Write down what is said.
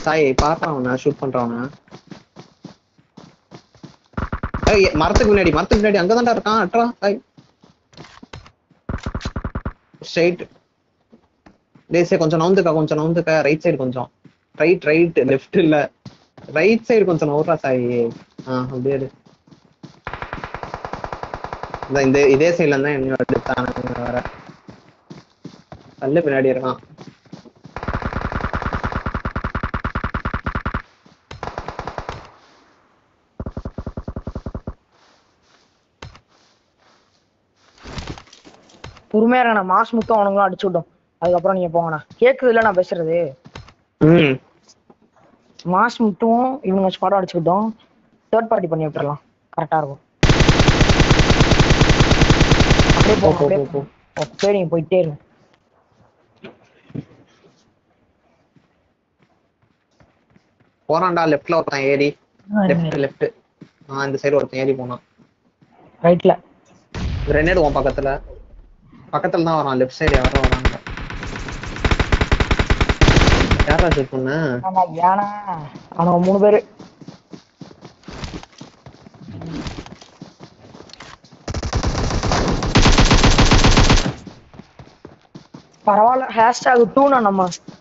சாய் பாப்பான் அவனை ஷூட் பண்றவன ஏய் மரத்துக்கு முன்னாடி மரத்துக்கு முன்னாடி அங்கதான்டா இருக்கான் அட்ரா சாய் ஸ்ட்ரைட் டேய் கொஞ்சம் நவுந்துக்கா கொஞ்சம் நவுந்துக்கா ரைட் சைடு கொஞ்சம் ரைட் ரைட் லெஃப்ட் இல்ல ரைட் சைடு கொஞ்சம் நவுறா சாய் ஆ அப்படியே இரு. இந்த இந்த இதே சைடுல இருந்தா என்ன எடுத்தானுங்க வர கல்லு பின்னாடி இருக்கான் பொறுமையா இருங்க நான் மாஸ் முத்தம் அவனுங்களும் அடிச்சு விட்டோம் அதுக்கப்புறம் நீங்க போங்கண்ணா கேக்குது இல்ல நான் பேசுறது ம் மாஸ் முட்டும் இவனுங்க ஸ்குவாட் அடிச்சுக்கிட்டோம் தேர்ட் பார்ட்டி பண்ணி விட்டுறலாம் கரெக்டா இருக்கும் அப்படியே போ போங்க போ அப்படியே போ போ போ. சரிங்க போயிட்டே இருங்க போறான்டா லெஃப்ட்ல ஒருத்தன் ஏறி லெஃப்ட் லெஃப்ட் ஆ இந்த சைடு ஒருத்தன் ஏறி போனான் ரைட்ல கிரெனேட் உன் பக்கத்துல பக்கத்துல தான் வரான் லெஃப்ட் சைடு யாரோ வராங்க யாரா ஷூட் பண்ண ஆமா ஏனா அவனுங்க மூணு பேரு பரவாயில்ல ஹேஷ்டாக் டூனா நம்ம